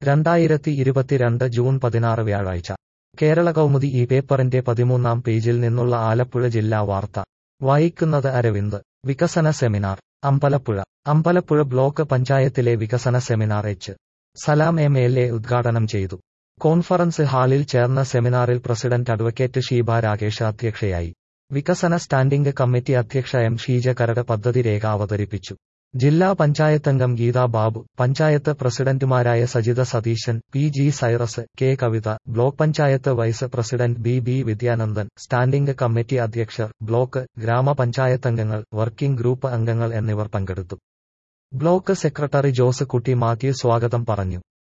രണ്ടായിരത്തി ഇരുപത്തിരണ്ട് ജൂൺ പതിനാറ് വ്യാഴാഴ്ച കേരള കൗമുദി ഈ പേപ്പറിന്റെ പതിമൂന്നാം പേജിൽ നിന്നുള്ള ആലപ്പുഴ ജില്ലാ വാർത്ത വായിക്കുന്നത് അരവിന്ദ് വികസന സെമിനാർ അമ്പലപ്പുഴ അമ്പലപ്പുഴ ബ്ലോക്ക് പഞ്ചായത്തിലെ വികസന seminar H Salam M L A ഉദ്ഘാടനം ചെയ്തു കോൺഫറൻസ് ഹാളിൽ ചേർന്ന സെമിനാറിൽ പ്രസിഡന്റ് അഡ്വക്കേറ്റ് ഷീബ രാകേഷ് അധ്യക്ഷയായി വികസന സ്റ്റാൻഡിംഗ് കമ്മിറ്റി അധ്യക്ഷ എം ഷീജ കരട് പദ്ധതി രേഖ അവതരിപ്പിച്ചു ജില്ലാ പഞ്ചായത്തംഗം ഗീതാ ബാബു പഞ്ചായത്ത് പ്രസിഡന്റുമാരായ Sajitha Satheesan P G Cyrus K Kavitha block panchayat vice president B B Vidyanandan standing committee അധ്യക്ഷർ ബ്ലോക്ക് ഗ്രാമപഞ്ചായത്തംഗങ്ങൾ വർക്കിംഗ് ഗ്രൂപ്പ് അംഗങ്ങൾ എന്നിവർ പങ്കെടുത്തു ബ്ലോക്ക് സെക്രട്ടറി ജോസ് കുട്ടി മാത്യു സ്വാഗതം പറഞ്ഞു